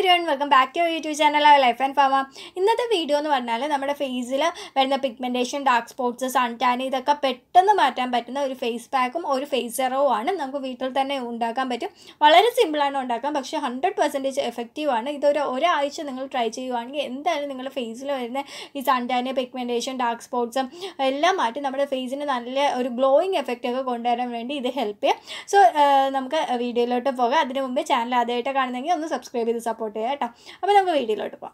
everyone welcome back to YouTube channel life and ഫാമ ഇന്നത്തെ video എന്ന് പറഞ്ഞാൽ നമ്മുടെ ഫേസിൽ വരുന്ന pigmentation dark spots sun tan ഇതൊക്കെ പെട്ടെന്ന് മാറ്റാൻ പറ്റുന്ന ഒരു ഫേസ് പാക്കും ഒരു ഫേസ് സെറവും ആണ് നമുക്ക് വീട്ടിൽ തന്നെ ഉണ്ടാക്കാൻ പറ്റും വളരെ സിമ്പിളാണ് ഉണ്ടാക്കാൻ പക്ഷേ ഹൺഡ്രഡ് പെർസെൻറ്റേജ് എഫക്റ്റീവ് ആണ് ഇതൊരു ഒരാഴ്ച നിങ്ങൾ ട്രൈ ചെയ്യുവാണെങ്കിൽ എന്തായാലും നിങ്ങളുടെ ഫേസിൽ വരുന്ന ഈ സൺ ടാന് പിഗ്മെൻറ്റേഷൻ ഡാർക്ക് സ്പോട്ട്സും എല്ലാം മാറ്റി നമ്മുടെ ഫേസിന് നല്ല ഒരു ഗ്ലോയിങ് എഫക്റ്റ് ഒക്കെ കൊണ്ടുവരാൻ വേണ്ടി ഇത് ഹെൽപ്പ് ചെയ്യും സോ നമുക്ക് വീഡിയോയിലോട്ട് പോകാം അതിന് മുമ്പ് ചാനൽ ആദ്യമായിട്ട് കാണുന്നെങ്കിൽ ഒന്ന് സബ്സ്ക്രൈബ് ചെയ്ത് സപ്പോർട്ട് ചെയ്യാം കേട്ടോ അപ്പോൾ നമുക്ക് വീഡിയോയിലോട്ട് പോകാം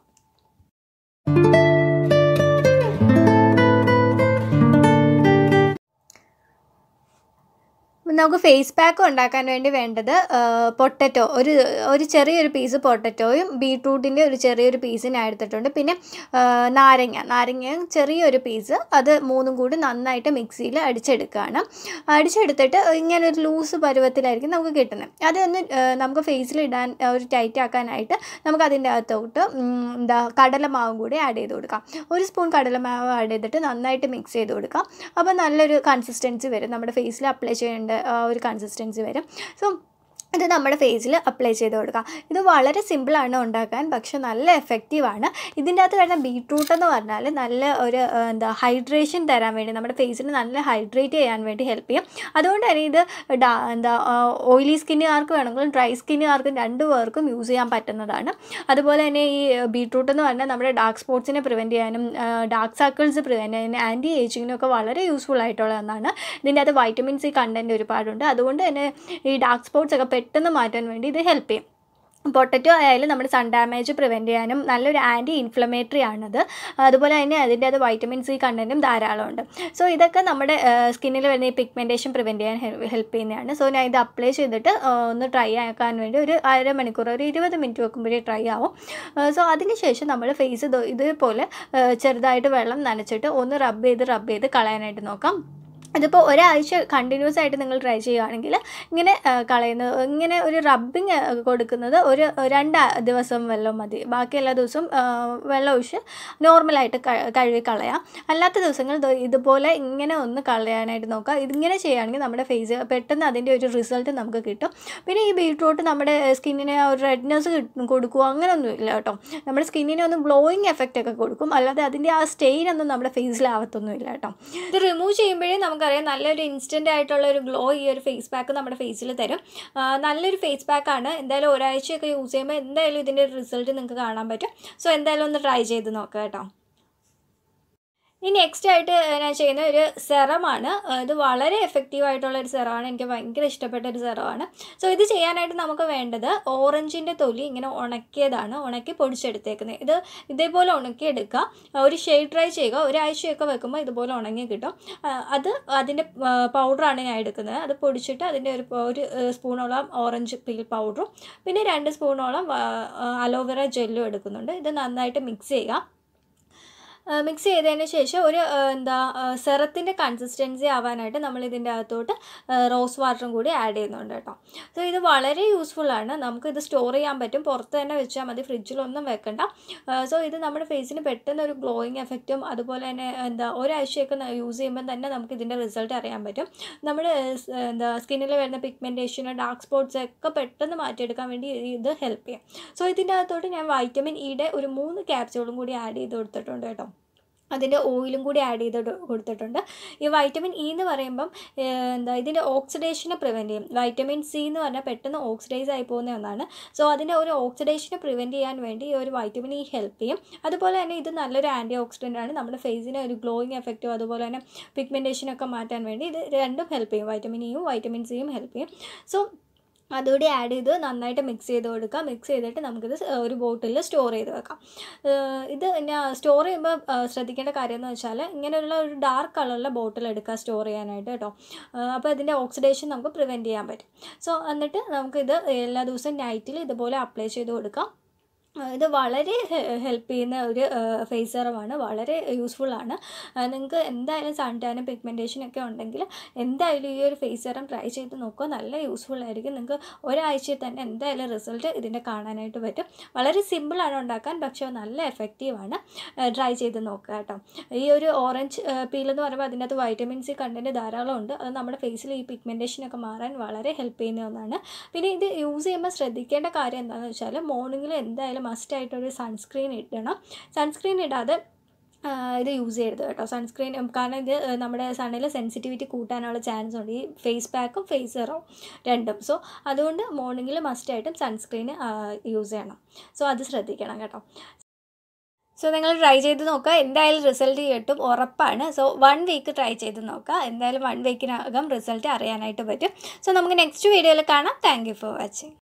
നമുക്ക് ഫേസ് പാക്ക് ഉണ്ടാക്കാൻ വേണ്ടി വേണ്ടത് പൊട്ടറ്റോ ഒരു ഒരു ചെറിയൊരു പീസ് പൊട്ടറ്റോയും ബീട്രൂട്ടിൻ്റെ ഒരു ചെറിയൊരു പീസ് ഞാൻ എടുത്തിട്ടുണ്ട് പിന്നെ നാരങ്ങ നാരങ്ങ ചെറിയൊരു പീസ് അത് മൂന്നും കൂടി നന്നായിട്ട് മിക്സിയിൽ അടിച്ചെടുക്കുകയാണ് അടിച്ചെടുത്തിട്ട് ഇങ്ങനെ ഒരു ലൂസ് പരുവത്തിലായിരിക്കും നമുക്ക് കിട്ടുന്നത് അതൊന്ന് നമുക്ക് ഫേസിൽ ഇടാൻ ഒരു ടൈറ്റ് ആക്കാനായിട്ട് നമുക്ക് അതിൻ്റെ അകത്തോട്ട് എന്താ കടലമാവും കൂടി ആഡ് ചെയ്ത് കൊടുക്കാം ഒരു സ്പൂൺ കടലമാവ് ആഡ് ചെയ്തിട്ട് നന്നായിട്ട് മിക്സ് ചെയ്ത് കൊടുക്കാം അപ്പോൾ നല്ലൊരു കൺസിസ്റ്റൻസി വരും നമ്മുടെ ഫേസിൽ അപ്ലൈ ചെയ്യേണ്ട ഒരു കൺസിസ്റ്റൻസി വരും സോ ഇത് നമ്മുടെ ഫേസിൽ അപ്ലൈ ചെയ്ത് കൊടുക്കാം ഇത് വളരെ സിമ്പിളാണ് ഉണ്ടാക്കാൻ പക്ഷെ നല്ല എഫക്റ്റീവാണ് ഇതിൻ്റെ അകത്ത് വരുന്ന ബീട്രൂട്ട് എന്ന് പറഞ്ഞാൽ നല്ല ഒരു എന്താ ഹൈഡ്രേഷൻ തരാൻ വേണ്ടി നമ്മുടെ ഫേസിന് നല്ല ഹൈഡ്രേറ്റ് ചെയ്യാൻ വേണ്ടി ഹെൽപ്പ് ചെയ്യും അതുകൊണ്ട് തന്നെ ഇത് എന്താ ഓയിലി സ്കിന്നുകാർക്ക് വേണമെങ്കിലും ഡ്രൈ സ്കിന്നുകാർക്കും രണ്ടു പേർക്കും യൂസ് ചെയ്യാൻ പറ്റുന്നതാണ് അതുപോലെ തന്നെ ഈ ബീട്രൂട്ട് എന്ന് പറഞ്ഞാൽ നമ്മുടെ ഡാർക്ക് സ്പോട്ട്സിനെ പ്രിവെൻറ്റ് ചെയ്യാനും ഡാർക്ക് സർക്കിൾസ് പ്രിവെൻറ്റ് ചെയ്യാനും ആൻറ്റി ഏജിങ്ങിനും ഒക്കെ വളരെ യൂസ്ഫുൾ ആയിട്ടുള്ള ഒന്നാണ് ഇതിൻ്റെ അകത്ത് വൈറ്റമിൻ സി കണ്ടൻറ്റ് ഒരുപാടുണ്ട് അതുകൊണ്ട് തന്നെ ഈ ഡാർക്ക് സ്പോട്ട്സ് ഒക്കെ പെട്ടെന്ന് മാറ്റാൻ വേണ്ടി ഇത് ഹെൽപ്പ് ചെയ്യും പൊട്ടറ്റോ ആയാലും നമ്മുടെ സൺ ഡാമേജ് പ്രിവെൻറ്റ് ചെയ്യാനും നല്ലൊരു ആൻറ്റി ഇൻഫ്ലമേറ്ററി ആണത് അതുപോലെ തന്നെ അതിൻ്റെ അത് വൈറ്റമിൻ സി കണ്ടൻറ്റും ധാരാളമുണ്ട് സോ ഇതൊക്കെ നമ്മുടെ സ്കിന്നിൽ വരുന്ന ഈ പിഗ്മെൻറ്റേഷൻ പ്രിവെൻറ്റ് ചെയ്യാൻ ഹെൽപ്പ് ചെയ്യുന്നതാണ് സോ ഞാൻ ഇത് അപ്ലൈ ചെയ്തിട്ട് ഒന്ന് ട്രൈ ആക്കാൻ വേണ്ടി ഒരു അര മണിക്കൂർ ഒരു ഇരുപത് മിനിറ്റ് വെക്കുമ്പോഴേ ട്രൈ ആവും സോ അതിനുശേഷം നമ്മൾ ഫേസ് ഇതുപോലെ ചെറുതായിട്ട് വെള്ളം നനച്ചിട്ട് ഒന്ന് റബ്ബ് ചെയ്ത് റബ്ബ് ചെയ്ത് കളയാനായിട്ട് നോക്കാം ഇതിപ്പോൾ ഒരാഴ്ച കണ്ടിന്യൂസ് ആയിട്ട് നിങ്ങൾ ട്രൈ ചെയ്യുകയാണെങ്കിൽ ഇങ്ങനെ കളയുന്നത് ഇങ്ങനെ ഒരു റബ്ബിങ് കൊടുക്കുന്നത് ഒരു രണ്ട് ദിവസം വെള്ളം മതി ബാക്കി എല്ലാ ദിവസവും വെള്ളം ഒഴിച്ച് നോർമലായിട്ട് കഴുകി കളയാം അല്ലാത്ത ദിവസങ്ങൾ ഇതുപോലെ ഇങ്ങനെ ഒന്ന് കളയാനായിട്ട് നോക്കുക ഇതിങ്ങനെ ചെയ്യുകയാണെങ്കിൽ നമ്മുടെ ഫേസ് പെട്ടെന്ന് അതിൻ്റെ ഒരു റിസൾട്ട് നമുക്ക് കിട്ടും പിന്നെ ഈ ബീട്രൂട്ട് നമ്മുടെ സ്കിന്നിന് ഒരു റെഡ്നെസ് കൊടുക്കുക അങ്ങനെയൊന്നും ഇല്ല കേട്ടോ നമ്മുടെ സ്കിന്നിന് ഒന്ന് ഗ്ലോയിങ് എഫക്റ്റ് ഒക്കെ കൊടുക്കും അല്ലാതെ അതിൻ്റെ ആ സ്റ്റെയിൻ ഒന്നും നമ്മുടെ ഫേസിലാവത്തൊന്നും ഇല്ല കേട്ടോ ഇത് റിമൂവ് ചെയ്യുമ്പോഴേ നമുക്ക് നമുക്കറിയാം നല്ലൊരു ഇൻസ്റ്റൻ്റ് ആയിട്ടുള്ള ഒരു ഗ്ലോ ഈ ഒരു ഫേസ് പാക്ക് നമ്മുടെ ഫേസിൽ തരും നല്ലൊരു ഫേസ് പാക്കാണ് എന്തായാലും ഒരാഴ്ചയൊക്കെ യൂസ് ചെയ്യുമ്പോൾ എന്തായാലും ഇതിൻ്റെ റിസൾട്ട് നിങ്ങൾക്ക് കാണാൻ പറ്റും സോ എന്തായാലും ഒന്ന് ട്രൈ ചെയ്ത് നോക്കുക കേട്ടോ ഇനി നെക്സ്റ്റ് ആയിട്ട് ഞാൻ ചെയ്യുന്ന ഒരു സെറമാണ് ഇത് വളരെ എഫക്റ്റീവ് ആയിട്ടുള്ള ഒരു സെറമാണ് എനിക്ക് ഭയങ്കര ഇഷ്ടപ്പെട്ട ഒരു സെറമാണ് സോ ഇത് ചെയ്യാനായിട്ട് നമുക്ക് വേണ്ടത് ഓറഞ്ചിൻ്റെ തൊലി ഇങ്ങനെ ഉണക്കിയതാണ് ഉണക്കി പൊടിച്ചെടുത്തേക്കുന്നത് ഇത് ഇതേപോലെ ഉണക്കിയെടുക്കുക ഒരു ഷെയ്ഡ് ഡ്രൈ ചെയ്യുക ഒരാഴ്ചയൊക്കെ വെക്കുമ്പോൾ ഇതുപോലെ ഉണങ്ങി കിട്ടും അത് അതിൻ്റെ പൗഡറാണ് ഞാൻ എടുക്കുന്നത് അത് പൊടിച്ചിട്ട് അതിൻ്റെ ഒരു ഒരു സ്പൂണോളം ഓറഞ്ച് പീൽ പൗഡറും പിന്നെ രണ്ട് സ്പൂണോളം അലോവേറ ജെല്ലും എടുക്കുന്നുണ്ട് ഇത് നന്നായിട്ട് മിക്സ് ചെയ്യുക മിക്സ് ചെയ്തതിന് ശേഷം ഒരു എന്താ സെറത്തിൻ്റെ കൺസിസ്റ്റൻസി ആവാനായിട്ട് നമ്മൾ ഇതിൻ്റെ അകത്തോട്ട് റോസ് വാട്ടറും കൂടി ആഡ് ചെയ്യുന്നുണ്ട് കേട്ടോ സോ ഇത് വളരെ യൂസ്ഫുള്ളാണ് നമുക്ക് ഇത് സ്റ്റോർ ചെയ്യാൻ പറ്റും പുറത്ത് തന്നെ വെച്ചാൽ മതി ഫ്രിഡ്ജിലൊന്നും വെക്കണ്ട സോ ഇത് നമ്മുടെ ഫേസിന് പെട്ടെന്ന് ഒരു ഗ്ലോയിങ് എഫക്റ്റും അതുപോലെ തന്നെ എന്താ ഒരാഴ്ചയൊക്കെ യൂസ് ചെയ്യുമ്പോൾ തന്നെ നമുക്ക് ഇതിൻ്റെ റിസൾട്ട് അറിയാൻ പറ്റും നമ്മുടെ എന്താ സ്കിന്നിൽ വരുന്ന പിഗ്മെൻറ്റേഷൻ ഡാർക്ക് സ്പോട്ട്സ് ഒക്കെ പെട്ടെന്ന് മാറ്റിയെടുക്കാൻ വേണ്ടി ഇത് ഹെൽപ്പ് ചെയ്യും സോ ഇതിൻ്റെ അകത്തോട്ട് ഞാൻ വൈറ്റമിൻ ഇയുടെ ഒരു മൂന്ന് ക്യാപ്സ്യൂളും കൂടി ആഡ് ചെയ്ത് കൊടുത്തിട്ടുണ്ട് കേട്ടോ അതിൻ്റെ ഓയിലും കൂടി ആഡ് ചെയ്ത് കൊടുത്തിട്ടുണ്ട് ഈ വൈറ്റമിൻ ഇ എന്ന് പറയുമ്പം എന്താ ഇതിൻ്റെ ഓക്സിഡേഷനെ പ്രിവെൻറ്റ് ചെയ്യും വൈറ്റമിൻ സി എന്ന് പറഞ്ഞാൽ പെട്ടെന്ന് ഓക്സിഡൈസ് ആയി പോകുന്ന ഒന്നാണ് സോ അതിൻ്റെ ഒരു ഓക്സിഡേഷനെ പ്രിവെൻറ്റ് ചെയ്യാൻ വേണ്ടി ഈ ഒരു വൈറ്റമിൻ ഇ ഹെൽപ്പ് ചെയ്യും അതുപോലെ തന്നെ ഇത് നല്ലൊരു ആൻറ്റി ഓക്സിഡൻ്റ് ആണ് നമ്മുടെ ഫേസിന് ഒരു ഗ്ലോയിങ് എഫക്റ്റും അതുപോലെ തന്നെ പിഗ്മെൻറ്റേഷനൊക്കെ മാറ്റാൻ വേണ്ടി ഇത് രണ്ടും ഹെൽപ്പ് ചെയ്യും വൈറ്റമിൻ ഇയും വൈറ്റമിൻ സിയും ഹെൽപ്പ് ചെയ്യും സോ അതുകൂടി ആഡ് ചെയ്ത് നന്നായിട്ട് മിക്സ് ചെയ്ത് കൊടുക്കുക മിക്സ് ചെയ്തിട്ട് നമുക്കിത് ഒരു ബോട്ടിലിൽ സ്റ്റോർ ചെയ്ത് വെക്കാം ഇത് ഞാൻ സ്റ്റോർ ചെയ്യുമ്പോൾ ശ്രദ്ധിക്കേണ്ട കാര്യം എന്ന് വെച്ചാൽ ഇങ്ങനെയുള്ള ഒരു ഡാർക്ക് കളറിലെ ബോട്ടിൽ എടുക്കുക സ്റ്റോർ ചെയ്യാനായിട്ട് കേട്ടോ അപ്പോൾ ഇതിൻ്റെ ഓക്സിഡേഷൻ നമുക്ക് പ്രിവെൻറ്റ് ചെയ്യാൻ പറ്റും സോ എന്നിട്ട് നമുക്കിത് എല്ലാ ദിവസവും നൈറ്റിൽ ഇതുപോലെ അപ്ലൈ ചെയ്ത് കൊടുക്കാം ഇത് വളരെ ഹെൽപ്പ് ചെയ്യുന്ന ഒരു ഫേസ് സെറമാണ് വളരെ യൂസ്ഫുൾ ആണ് നിങ്ങൾക്ക് എന്തായാലും സൺ ടാനും പിഗ്മെൻറ്റേഷൻ ഒക്കെ ഉണ്ടെങ്കിൽ എന്തായാലും ഈ ഒരു ഫേസ് സെറം ട്രൈ ചെയ്ത് നോക്കുക നല്ല യൂസ്ഫുൾ ആയിരിക്കും നിങ്ങൾക്ക് ഒരാഴ്ചയിൽ തന്നെ എന്തായാലും റിസൾട്ട് ഇതിൻ്റെ കാണാനായിട്ട് പറ്റും വളരെ സിമ്പിളാണ് ഉണ്ടാക്കാൻ പക്ഷേ നല്ല എഫക്റ്റീവാണ് ട്രൈ ചെയ്ത് നോക്കുക കേട്ടോ ഈ ഒരു ഓറഞ്ച് പീൽ എന്ന് പറയുമ്പോൾ അതിനകത്ത് വൈറ്റമിൻ സി കണ്ടൻറ്റ് ധാരാളം ഉണ്ട് അത് നമ്മുടെ ഫേസിൽ ഈ പിഗ്മെൻറ്റേഷനൊക്കെ മാറാൻ വളരെ ഹെൽപ്പ് ചെയ്യുന്ന ഒന്നാണ് പിന്നെ ഇത് യൂസ് ചെയ്യുമ്പോൾ ശ്രദ്ധിക്കേണ്ട കാര്യം എന്താണെന്ന് വെച്ചാൽ മോർണിംഗിൽ എന്തായാലും മസ്റ്റായിട്ടൊരു സൺസ്ക്രീൻ ഇടണം സൺസ്ക്രീൻ ഇടാതെ ആ, ഇത് യൂസ് ചെയ്യരുത് കേട്ടോ സൺസ്ക്രീൻ കാരണം ഇത് നമ്മുടെ സണ്ണിൽ സെൻസിറ്റിവിറ്റി കൂട്ടാനുള്ള ചാൻസ് ഉണ്ട് ഈ ഫേസ് പാക്കും ഫേസ് സെറവും രണ്ടും സോ അതുകൊണ്ട് മോർണിംഗിൽ മസ്റ്റായിട്ടും സൺസ്ക്രീൻ യൂസ് ചെയ്യണം സോ അത് ശ്രദ്ധിക്കണം കേട്ടോ സോ നിങ്ങൾ ട്രൈ ചെയ്ത് നോക്കുക എന്തായാലും റിസൾട്ട് കിട്ടും ഉറപ്പാണ് സോ വൺ വീക്ക് ട്രൈ ചെയ്ത് നോക്കുക എന്തായാലും വൺ വീക്കിനകം റിസൾട്ട് അറിയാനായിട്ട് പറ്റും സോ നമുക്ക് നെക്സ്റ്റ് വീഡിയോയിൽ കാണാം താങ്ക് യു ഫോർ വാച്ചിങ്